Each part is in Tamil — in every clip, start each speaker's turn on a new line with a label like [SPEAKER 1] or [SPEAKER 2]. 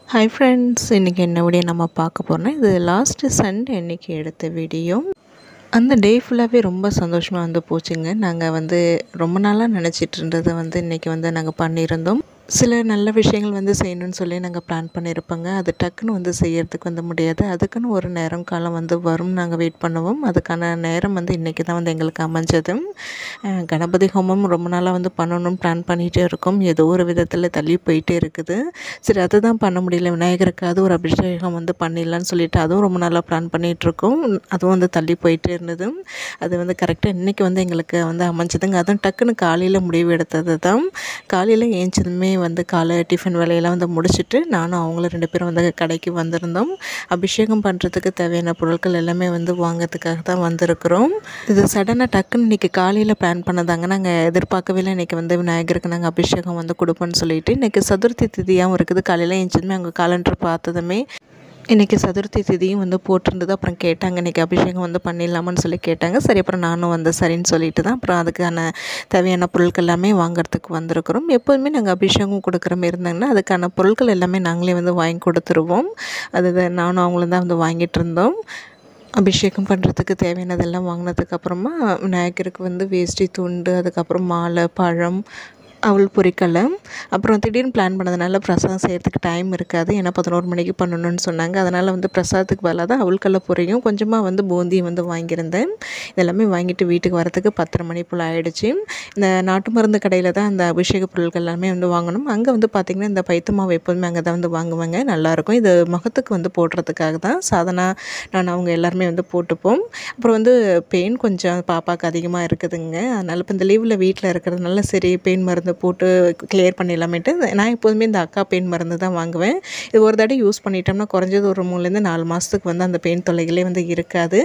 [SPEAKER 1] ஹாய் ஃப்ரெண்ட்ஸ் இன்றைக்கி என்ன வீடியோ நம்ம பார்க்க போகிறோம்னா இது லாஸ்ட்டு சண்டே அன்னைக்கு எடுத்த வீடியோ அந்த டே ஃபுல்லாகவே ரொம்ப சந்தோஷமாக வந்து போச்சுங்க நாங்கள் வந்து ரொம்ப நாளாக நினச்சிட்டு இருந்ததை வந்து இன்றைக்கி வந்து நாங்கள் பண்ணியிருந்தோம் சில நல்ல விஷயங்கள் வந்து செய்யணும்னு சொல்லி நாங்கள் பிளான் பண்ணியிருப்போங்க அது டக்குன்னு வந்து செய்யறதுக்கு வந்து முடியாது அதுக்குன்னு ஒரு நேரம் காலம் வந்து வரும் நாங்கள் வெயிட் பண்ணுவோம் அதுக்கான நேரம் வந்து இன்றைக்கி தான் வந்து எங்களுக்கு அமைஞ்சது அஹ் கணபதி ஹோமம் ரொம்ப நாளாக வந்து பண்ணணும்னு பிளான் பண்ணிகிட்டே இருக்கோம் ஏதோ ஒரு விதத்தில் தள்ளி போயிட்டே இருக்குது சரி அதுதான் பண்ண முடியல விநாயகருக்காவது ஒரு அபிஷேகம் வந்து பண்ணிடலான்னு சொல்லிட்டு அதுவும் ரொம்ப நாளாக பிளான் பண்ணிகிட்ருக்கோம் அதுவும் வந்து தள்ளி போயிட்டே இருந்தது அது வந்து கரெக்டாக இன்றைக்கி வந்து எங்களுக்கு வந்து அமைஞ்சதுங்க அதுவும் டக்குன்னு காலையில் முடிவு எடுத்தது தான் காலையில் ஏஞ்சதுமே வந்து காலை டிஃபன் வேலையெல்லாம் வந்து முடிச்சுட்டு நானும் அவங்களும் ரெண்டு பேரும் வந்து கடைக்கு வந்திருந்தோம் அபிஷேகம் பண்ணுறதுக்கு தேவையான பொருட்கள் எல்லாமே வந்து வாங்கிறதுக்காக தான் வந்திருக்கிறோம் இது சடனாக டக்குன்னு இன்றைக்கி காலையில் பிளான் பண்ணதாங்க நாங்கள் எதிர்பார்க்கவே இல்லை இன்றைக்கி வந்து விநாயகருக்கு நாங்கள் அபிஷேகம் வந்து கொடுப்போம்னு சொல்லிட்டு இன்றைக்கி சதுர்த்தி திதியாகவும் இருக்குது காலையில் ஏஞ்சதுமே அவங்க காலண்டர் பார்த்ததுமே இன்றைக்கி சதுர்த்தி திதியும் வந்து போட்டிருந்தது அப்புறம் கேட்டாங்க இன்றைக்கி அபிஷேகம் வந்து பண்ணிடலாமான்னு சொல்லி கேட்டாங்க சரி அப்புறம் நானும் வந்து சரின்னு சொல்லிட்டு தான் அப்புறம் அதுக்கான தேவையான பொருட்கள் எல்லாமே வாங்குறதுக்கு வந்திருக்கிறோம் எப்போதுமே நாங்கள் அபிஷேகம் கொடுக்குற மாதிரி இருந்தாங்கன்னா அதுக்கான பொருட்கள் எல்லாமே நாங்களே வந்து வாங்கி கொடுத்துருவோம் அது தான் நானும் அவங்களும் தான் வந்து வாங்கிட்டு இருந்தோம் அபிஷேகம் பண்ணுறதுக்கு தேவையானதெல்லாம் வாங்கினதுக்கு அப்புறமா விநாயகருக்கு வந்து வேஷ்டி துண்டு அதுக்கப்புறம் மாலை பழம் அவள் பொரிக்கலை அப்புறம் திடீர்னு பிளான் பண்ணதுனால பிரசாதம் செய்கிறதுக்கு டைம் இருக்காது ஏன்னா பதினோரு மணிக்கு பண்ணணும்னு சொன்னாங்க அதனால் வந்து பிரசாதத்துக்கு பதிலாக தான் அவள்கல்ல பொரியும் கொஞ்சமாக வந்து பூந்தியும் வந்து வாங்கியிருந்தேன் இதெல்லாமே வாங்கிட்டு வீட்டுக்கு வரத்துக்கு பத்தரை மணி போல் ஆயிடுச்சு இந்த நாட்டு மருந்து கடையில் தான் அந்த அபிஷேக பொருட்கள் எல்லாமே வந்து வாங்கணும் அங்கே வந்து பார்த்திங்கன்னா இந்த பைத்த மாவு எப்போதுமே அங்கே தான் வந்து வாங்குவாங்க நல்லாயிருக்கும் இது முகத்துக்கு வந்து போடுறதுக்காக தான் சாதனா நான் அவங்க எல்லாருமே வந்து போட்டுப்போம் அப்புறம் வந்து பெயின் கொஞ்சம் பாப்பாவுக்கு அதிகமாக இருக்குதுங்க அதனால் இப்போ இந்த லீவில் வீட்டில் இருக்கிறதுனால சரி பெயின் மருந்து போட்டு கிளியர் பண்ணிடலாமேட்டு நான் எப்போதுமே இந்த அக்கா பெயின் மருந்து தான் வாங்குவேன் இது ஒரு தடவை யூஸ் பண்ணிட்டோம்னா குறைஞ்சது ஒரு மூணுலேருந்து நாலு மாதத்துக்கு வந்து அந்த பெயின் தொல்லைகளே வந்து இருக்காது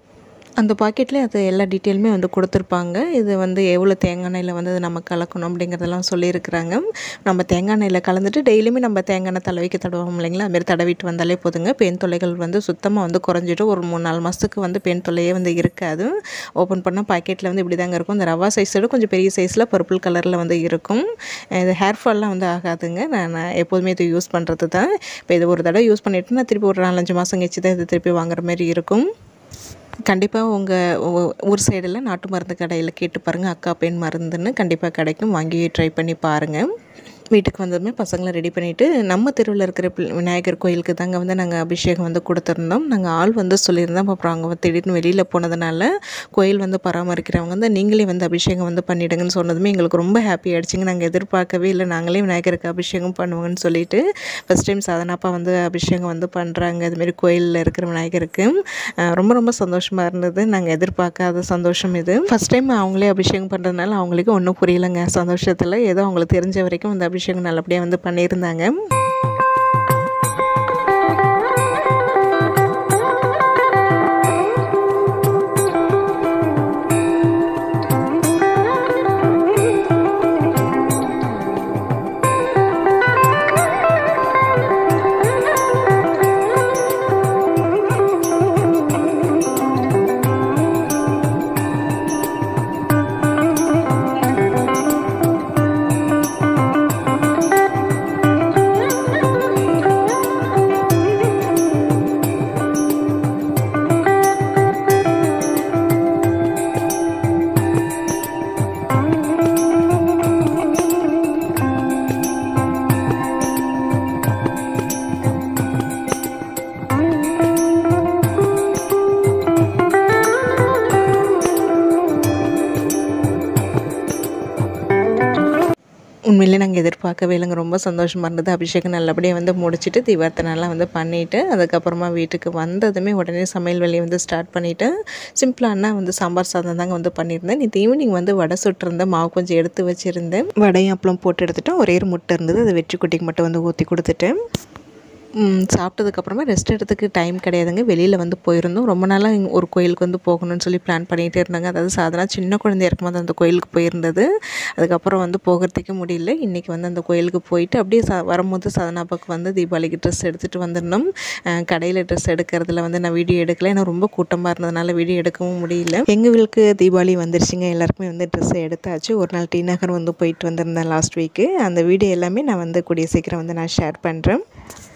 [SPEAKER 1] அந்த பாக்கெட்லேயே அது எல்லா டீட்டெயிலுமே வந்து கொடுத்துருப்பாங்க இது வந்து எவ்வளோ தேங்காய் எண்ணெயில் வந்து அது நம்ம கலக்கணும் அப்படிங்கிறதெல்லாம் சொல்லியிருக்கிறாங்க நம்ம தேங்காய் எண்ணெயில் கலந்துட்டு டெய்லியுமே நம்ம தேங்காய் எண்ணெய் தலைவிக்கு தடவோம் இல்லைங்களா அதுமாரி தடவிட்டு வந்தாலே போதுங்க பெண் தொல்லைகள் வந்து சுத்தமாக வந்து குறைஞ்சிட்டு ஒரு மூணு நாலு மாதத்துக்கு வந்து பெண் தொல்லையே வந்து இருக்காது ஓப்பன் பண்ணால் பாக்கெட்டில் வந்து இப்படி தாங்க இருக்கும் இந்த ரவா சைஸோட கொஞ்சம் பெரிய சைஸில் பர்பிள் கலரில் வந்து இருக்கும் இது ஹேர் ஃபால்லாம் வந்து ஆகாதுங்க நான் நான் எப்போதுமே இது யூஸ் பண்ணுறது தான் இப்போ இது ஒரு தடவை யூஸ் பண்ணிவிட்டு நான் திருப்பி ஒரு நாலஞ்சு மாதம் கழிச்சு தான் இது திருப்பி வாங்குற மாதிரி இருக்கும் கண்டிப்பாக உங்கள் ஊர் சைடில் நாட்டு மருந்து கடையில் கேட்டு பாருங்கள் அக்கா பெண் மருந்துன்னு கண்டிப்பாக கிடைக்கும் வாங்கி ட்ரை பண்ணி பாருங்கள் வீட்டுக்கு வந்ததுமே பசங்களை ரெடி பண்ணிவிட்டு நம்ம தெருவில் இருக்கிற பிள்- விநாயகர் கோயிலுக்கு தாங்க வந்து நாங்கள் அபிஷேகம் வந்து கொடுத்துருந்தோம் நாங்கள் ஆள் வந்து சொல்லியிருந்தோம் அப்புறம் அவங்க வந்து திடீர்னு வெளியில் போனதுனால கோயில் வந்து பராமரிக்கிறவங்க வந்து நீங்களே வந்து அபிஷேகம் வந்து பண்ணிவிடுங்கன்னு சொன்னதுமே எங்களுக்கு ரொம்ப ஹாப்பி ஆயிடுச்சுங்க நாங்கள் எதிர்பார்க்கவே இல்லை நாங்களே விநாயகருக்கு அபிஷேகம் பண்ணுவோங்கன்னு சொல்லிட்டு ஃபஸ்ட் டைம் சாதனாப்பா வந்து அபிஷேகம் வந்து பண்ணுறாங்க இதுமாரி கோயிலில் இருக்கிற விநாயகருக்கு அஹ் ரொம்ப ரொம்ப சந்தோஷமாக இருந்தது நாங்கள் எதிர்பார்க்காத சந்தோஷம் இது ஃபஸ்ட் டைம் அவங்களே அபிஷேகம் பண்ணுறதுனால அவங்களுக்கு ஒன்றும் புரியலைங்க சந்தோஷத்தில் ஏதோ அவங்களுக்கு தெரிஞ்ச வரைக்கும் அந்த அபிஷேகம் நல்லபடியாக வந்து பண்ணியிருந்தாங்க உண்மையிலே நாங்கள் எதிர்பார்க்கவே இல்லைங்க ரொம்ப சந்தோஷமாக இருந்தது அபிஷேகம் நல்லபடியாக வந்து முடிச்சுட்டு தீபார்த்தனைலாம் வந்து பண்ணிவிட்டு அதுக்கப்புறமா வீட்டுக்கு வந்ததுமே உடனே சமையல் வேலையை வந்து ஸ்டார்ட் பண்ணிவிட்டு சிம்பிளானா வந்து சாம்பார் சாதம் தாங்க வந்து பண்ணியிருந்தேன் நேற்று ஈவினிங் வந்து வடை சுட்டிருந்தேன் மாவு கொஞ்சம் எடுத்து வச்சுருந்தேன் வடையும் அப்பளம் போட்டு எடுத்துட்டோம் ஒரே ஒரு முட்டை இருந்தது அதை வெற்றி குட்டிக்கு மட்டும் வந்து ஊற்றி கொடுத்துட்டேன் ம், சாப்பிட்டதுக்கப்புறமா ரெஸ்ட் எடுத்துக்கு டைம் கிடையாதுங்க வெளியில் வந்து போயிருந்தோம் ரொம்ப நாளாக இங்க ஒரு கோயிலுக்கு வந்து போகணும்னு சொல்லி பிளான் பண்ணிகிட்டே இருந்தாங்க அதாவது சாதனா சின்ன குழந்தையா இருக்கும்போது அந்த கோயிலுக்கு போயிருந்தது அதுக்கப்புறம் வந்து போகிறதுக்கே முடியல இன்றைக்கி வந்து அந்த கோயிலுக்கு போயிட்டு அப்படியே சா வரும்போது சாதனாப்பாக்கு வந்து தீபாவளிக்கு ட்ரெஸ் எடுத்துகிட்டு வந்திருந்தோம் கடையில் ட்ரெஸ் எடுக்கிறதுல வந்து நான் வீடியோ எடுக்கல ஏன்னா ரொம்ப கூட்டமாக இருந்ததுனால வீடியோ எடுக்கவும் முடியல எங்கள் வீட்டுக்கு தீபாவளி வந்துருச்சுங்க எல்லாருக்குமே வந்து ட்ரெஸ் எடுத்தாச்சு ஒரு நாள் டி நகர் வந்து போயிட்டு வந்திருந்தேன் லாஸ்ட் வீக்கு அந்த வீடியோ எல்லாமே நான் வந்து கூடிய சீக்கிரம் வந்து நான் ஷேர் பண்ணுறேன்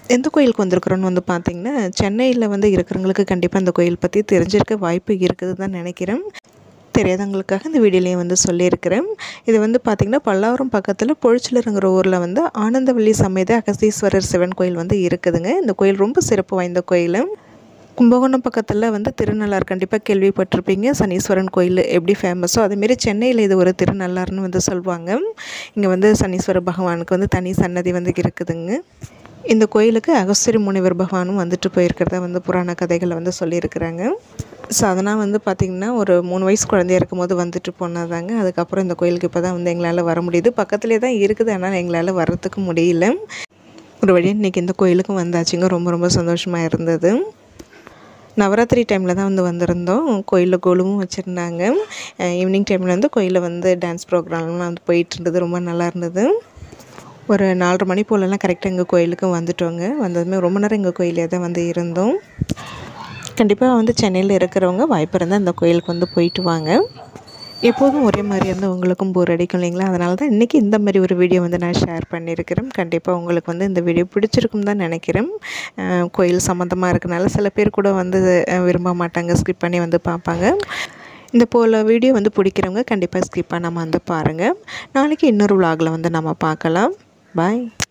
[SPEAKER 1] எந்த கோயிலுக்கு வந்திருக்கிறோன்னு வந்து பார்த்திங்கன்னா சென்னையில் வந்து இருக்கிறவங்களுக்கு கண்டிப்பாக இந்த கோயில் பற்றி தெரிஞ்சிருக்க வாய்ப்பு இருக்குது தான் நினைக்கிறேன் தெரியாதவங்களுக்காக இந்த வீடியோலையும் வந்து சொல்லியிருக்கிறேன் இது வந்து பார்த்திங்கன்னா பல்லாவரம் பக்கத்தில் பொழிச்சிலருங்கிற ஊரில் வந்து ஆனந்தவள்ளி சமேத அகஸ்தீஸ்வரர் சிவன் கோயில் வந்து இருக்குதுங்க இந்த கோயில் ரொம்ப சிறப்பு வாய்ந்த கோயில் கும்பகோணம் பக்கத்தில் வந்து திருநள்ளாறு கண்டிப்பாக கேள்விப்பட்டிருப்பீங்க சனீஸ்வரன் கோயில் எப்படி ஃபேமஸோ அதேமாரி சென்னையில் இது ஒரு திருநள்ளாறுன்னு வந்து சொல்லுவாங்க இங்கே வந்து சனீஸ்வர பகவானுக்கு வந்து தனி சன்னதி வந்து இருக்குதுங்க இந்த கோயிலுக்கு அகஸ்திரி முனிவர் பகவானும் வந்துட்டு போயிருக்கிறதா வந்து புராண கதைகளில் வந்து சொல்லியிருக்கிறாங்க ஸோ அதனால் வந்து பார்த்திங்கன்னா ஒரு மூணு வயசு குழந்தையா இருக்கும் போது வந்துட்டு போனதாங்க அதுக்கப்புறம் இந்த கோயிலுக்கு இப்போ தான் வந்து எங்களால் வர முடியுது பக்கத்துலேயே தான் இருக்குது ஆனால் எங்களால் வர்றதுக்கு முடியல ஒரு வழியாக இன்றைக்கி இந்த கோயிலுக்கும் வந்தாச்சுங்க ரொம்ப ரொம்ப சந்தோஷமாக இருந்தது நவராத்திரி டைமில் தான் வந்து வந்திருந்தோம் கோயிலில் கோலுமும் வச்சுருந்தாங்க ஈவினிங் டைமில் வந்து கோயிலில் வந்து டான்ஸ் ப்ரோக்ராம்லாம் வந்து போயிட்டு இருந்தது ரொம்ப நல்லா இருந்தது ஒரு நாலரை மணி போலலாம் கரெக்டாக எங்கள் கோயிலுக்கும் வந்துட்டோங்க வந்ததுமே ரொம்ப நேரம் எங்கள் கோயிலே தான் வந்து இருந்தோம் கண்டிப்பாக வந்து சென்னையில் இருக்கிறவங்க வாய்ப்பு இருந்தால் இந்த கோயிலுக்கு வந்து போயிட்டு வாங்க எப்போதும் ஒரே மாதிரி இருந்தால் உங்களுக்கும் போர் அடிக்கும் இல்லைங்களா அதனால தான் இன்றைக்கி இந்த மாதிரி ஒரு வீடியோ வந்து நான் ஷேர் பண்ணியிருக்கிறேன் கண்டிப்பாக உங்களுக்கு வந்து இந்த வீடியோ பிடிச்சிருக்கும் தான் நினைக்கிறேன் அஹ் கோயில் சம்மந்தமாக இருக்கனால சில பேர் கூட வந்து அஹ் விரும்ப மாட்டாங்க ஸ்கிப் பண்ணி வந்து பார்ப்பாங்க இந்த போல் வீடியோ வந்து பிடிக்கிறவங்க கண்டிப்பாக ஸ்கிப் பண்ணாமல் வந்து பாருங்கள் நாளைக்கு இன்னொரு vlogல வந்து நம்ம பார்க்கலாம் பாய்